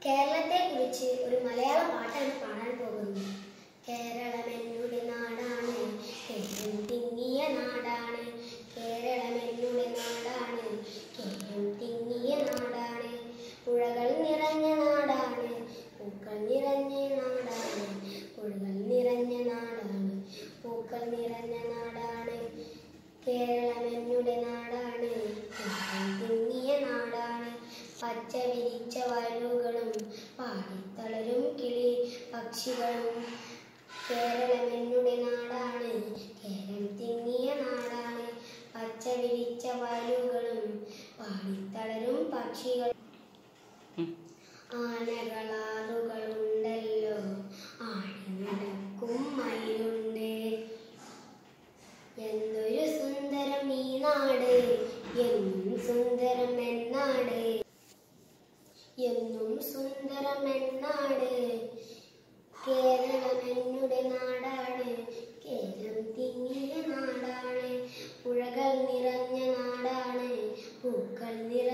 കേരളത്തെ കുറിച്ച് ഒരു മലയാള പാട്ടാണ് പാടാൻ പോകുന്നത് കേരളം എന്നുടെ നാടാണ് കേരം തിങ്ങിയ നാടാണ് കേരളം എന്നുടെ നാടാണ് കേരം തിങ്ങിയ നാടാണ് പുഴകൾ നിറഞ്ഞ നാടാണ് പൂക്കൾ നിറഞ്ഞ നാടാണ് പുഴകൾ നിറഞ്ഞ നാടാണ് പൂക്കൾ നിറഞ്ഞ നാടാണ് കേരളം എന്നുടെ നാടാണ് കേരം തിങ്ങിയ നാടാണ് പച്ച വിരിച്ച വയലുകളും പാടിത്തളരും കിളി പക്ഷികളും കേരളം എന്നുടെ നാടാണ് കേരം തിങ്ങിയ നാടാണ് പച്ച വിരിച്ച വയലുകളും പാടിത്തളരും പക്ഷികൾ ആനകളാറുകളുണ്ടല്ലോ ആടി നടക്കും മയിലുണ്ട് എന്തൊരു സുന്ദരം ഈ നാട് എന്നും സുന്ദരം എന്നാട് എന്നും സുന്ദരം എന്നാട് കേരളം എന്നുടെ നാടാണ് കേരം തിങ്ങിയ നാടാണ് പുഴകൾ നിറഞ്ഞ നാടാണ് പൂക്കൾ നിറ